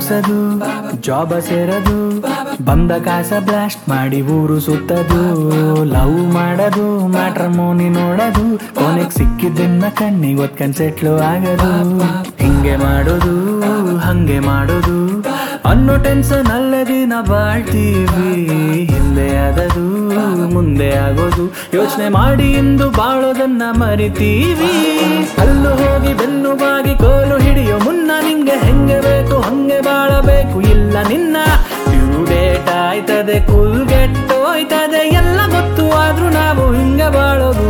ಮುಗ್ಸದು job ಸೇರದು ಬಂದ ಕಾಸ blast ಮಾಡಿ ಊರು ಸುತ್ತದು ಲವ್ ಮಾಡದು ಮ್ಯಾಟ್ರಮೋನಿ ನೋಡದು ಕೊನೆಗ್ ಸಿಕ್ಕಿದ್ದನ್ನ ಕಣ್ಣಿಗೆ ಒತ್ಕೊಂಡ್ ಸೆಟ್ಲು ಆಗದು ಹಿಂಗೆ ಮಾಡೋದು ಹಂಗೆ ಮಾಡೋದು ಅನ್ನೋ ಟೆನ್ಷನ್ ಅಲ್ಲೇ ದಿನ ಬಾಳ್ತೀವಿ ಹಿಂದೆ ಆದದು ಮುಂದೆ ಆಗೋದು ಯೋಚನೆ ಮಾಡಿ ಇಂದು ಬಾಳೋದನ್ನ ಮರಿತೀವಿ ಅಲ್ಲೂ ಹೋಗಿ ಬೆನ್ನು ಬಾಗಿ ಕೋಲು ಹಿಡಿಯೋ ಮುನ್ನ ನಿಂಗೆ ಹೆಂಗೆ ಬೇಕು ಹಂಗೆ ಬಾಳಬೇಕು ಇಲ್ಲ ನಿನ್ನ ಡ್ಯೂ ಡೇಟ್ ಆಯ್ತದೆ ಕುಲ್ಗೆಟ್ಟೋಯ್ತದೆ ಎಲ್ಲ ಗೊತ್ತು ಆದ್ರೂ ನಾವು ಹಿಂಗೆ ಬಾಳೋದು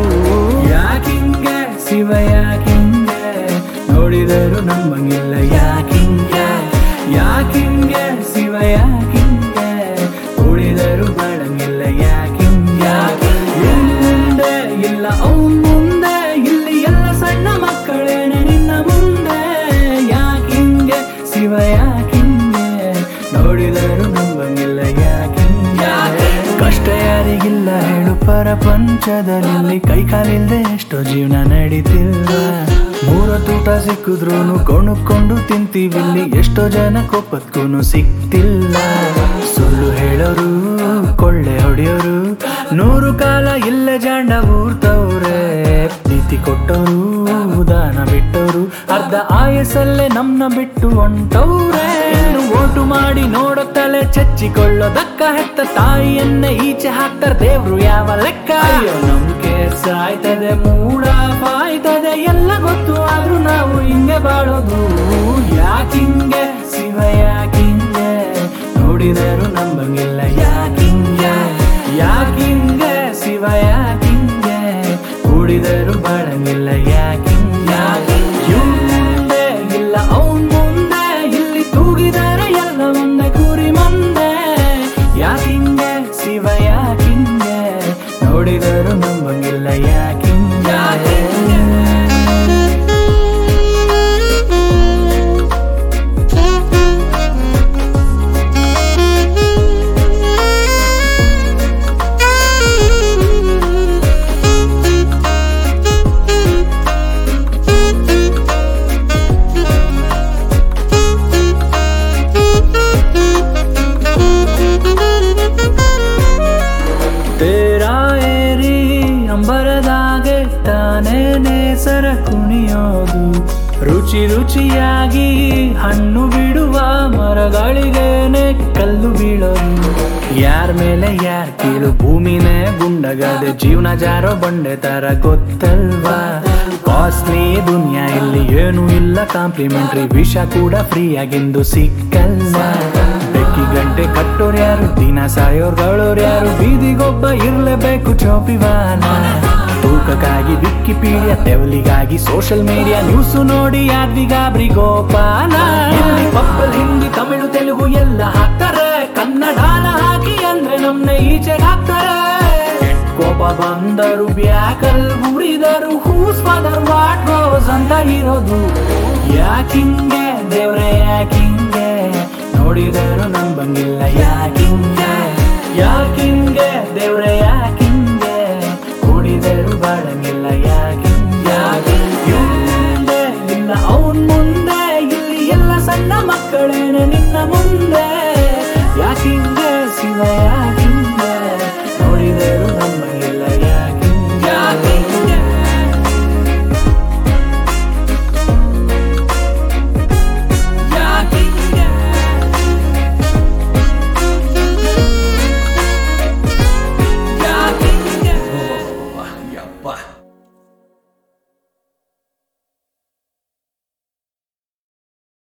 ಯಾಕಿಂಗೆ ಶಿವ ಯಾಕಿಂಗೆ ನೋಡಿದರು ನಮ್ಮಂಗಿಲ್ಲ ಯಾಕಿಂಗೆ ಯಾಕಿಂಗೆ ಶಿವ ಯಾಕಿಂಗೆ ಉಳಿದರು ಬಾಳಂಗಿಲ್ಲ ಯಾಕಿಂಗೆ ಮುಂದೆ ಇಲ್ಲ ಅವನ್ ಮುಂದೆ ಇಲ್ಲಿ ಎಲ್ಲ ಸಣ್ಣ ಮಕ್ಕಳೇನೆ ನಿನ್ನ ಮುಂದೆ ಯಾಕಿಂಗೆ ಶಿವ ಯಾಕಿಂಗೆ ನೋಡಿದರು ನಂಬಂಗಿಲ್ಲ ಯಾಕಿಂಗೆ ಕಷ್ಟ ಯಾರಿಗಿಲ್ಲ ಹೇಳು ಪ್ರಪಂಚದಲ್ಲಿ ಕೈ ಕಾಲಿಲ್ದೆ ಎಷ್ಟೋ ಜೀವನ ನಡೀತಿಲ್ಲ ಮೂರತ್ತೂಟ ಸಿಕ್ಕಿದ್ರೂನು ಕೊಣುಕೊಂಡು ತಿಂತೀವಿಲ್ಲಿ ಎಷ್ಟೋ ಜನ ಕೊಪ್ಪತ್ಕೂನು ಸಿಕ್ತಿಲ್ಲ ಸುಳ್ಳು ಹೇಳೋರು ಕೊಳ್ಳೆ ಹೊಡೆಯೋರು ನೂರು ಕಾಲ ಇಲ್ಲ ಜಾಂಡ ಊರ್ತವ್ರೆ ಪ್ರೀತಿ ಕೊಟ್ಟೋರು ದಾನ ಬಿಟ್ಟೋರು ಅರ್ಧ ಆಯಸ್ಸಲ್ಲೇ ನಮ್ನ ಬಿಟ್ಟು ಹೊಂಟವ್ರೆ ಇನ್ನು ಓಟು ಮಾಡಿ ನೋಡೋ ತಲೆ ಚಚ್ಚಿಕೊಳ್ಳೋದಕ್ಕ ಹೆತ್ತ ತಾಯಿಯನ್ನೇ ಈಚೆ ಹಾಕ್ತಾರ ದೇವ್ರು ಯಾವ ಲೆಕ್ಕ ಅಯ್ಯೋ ನಂಬಿಕೆ ಸಾಯ್ತದೆ ಮೂಡ ಬಾಯ್ತದೆ ಎಲ್ಲ ಗೊತ್ತು ಆದ್ರೂ ನಾವು ಹಿಂಗೆ ಬಾಳೋದು ಯಾಕಿಂಗೆ ಶಿವ ಯಾಕಿಂಗೆ ನೋಡಿದರು ನಂಬಂಗಿಲ್ಲ ಯಾಕಿಂಗೆ ಯಾಕಿಂಗೆ ಶಿವ ಯಾಕಿಂಗೆ ಕೂಡಿದರು ಬಾಳಂಗಿಲ್ಲ ಯಾಕಿಂಗೆ ಮುಂದೆ ಇಲ್ಲ ಅವನ್ ಮುಂದೆ ಇಲ್ಲಿ ತೂಗಿದರೆ ಎಲ್ಲ ಒಂದೇ ಕುರಿ ಮುಂದೆ ಯಾಕಿಂಗೆ ಶಿವ ಯಾಕಿಂಗೆ ನೋಡಿದರು ನಂಬಂಗಿಲ್ಲ ಯಾಕಿಂಗೆ ತೇರಾ ಏರಿ ಅಂಬರದಾಗೆ ತಾನೇ ನೇಸರ ಕುಣಿಯೋದು ರುಚಿ ರುಚಿಯಾಗಿ ಹಣ್ಣು ಬಿಡುವ ಮರಗಳಿಗೇನೆ ಕಲ್ಲು ಬೀಳೋದು ಯಾರ ಮೇಲೆ ಯಾರ್ ಕೀಳು ಭೂಮಿನೇ ಗುಂಡಗದೆ ಜೀವನ ಜಾರೋ ಬಂಡೆ ತರ ಗೊತ್ತಲ್ವಾ ಕಾಸ್ಟ್ಲಿ ದುನಿಯಾ ಇಲ್ಲಿ ಏನು ಇಲ್ಲ ಕಾಂಪ್ಲಿಮೆಂಟ್ರಿ ವಿಷ ಕೂಡ ಫ್ರೀ ಆಗಿಂದು ಸಿಕ್ಕಲ್ಲ ಬೆಕ್ಕಿ ಗಂಟೆ ಕಟ್ಟೋರ್ ಯಾರು ದಿನ ಸಾಯೋರ್ಗಳೋರ್ ಯಾರು ಬೀದಿಗೊಬ್ಬ ಇರ್ಲೇಬೇಕು ಚೋಪಿವಾನ ತೂಕಕ್ಕಾಗಿ ವಿಕಿಪೀಡಿಯಾ ತೆವಲಿಗಾಗಿ ಸೋಷಿಯಲ್ ಮೀಡಿಯಾ ನ್ಯೂಸ್ ನೋಡಿ ಯಾದ್ವಿಗಾಬ್ರಿ ಗೋಪಾಲ ಇಲ್ಲಿ ಪಪ್ಪಲ್ ಹಿಂದಿ ತಮಿಳು ತೆಲುಗು ಎಲ್ಲ ಹಾಕ್ತಾರೆ ಕನ್ನಡನ ಹಾಕಿ ಅಂದ್ರೆ ನಮ್ನ ಈಚೆಗೆ ಹಾಕ್ತಾರೆ ಕೋಪ ಬಂದರು ಬ್ಯಾಕಲ್ ಉರಿದರು ಹೂಸ್ ಫಾದರ್ ವಾಟ್ ಗೋಸ್ ಅಂತ ಇರೋದು ಯಾಕಿಂಗೆ ದೇವ್ರೆ ಯಾಕಿಂಗೆ ನೋಡಿದರು ನಂಬಂಗಿಲ್ಲ ಯಾಕಿಂಗೆ ಯಾಕಿಂಗೆ ದೇವ್ರೆ ಯಾಕಿಂಗೆ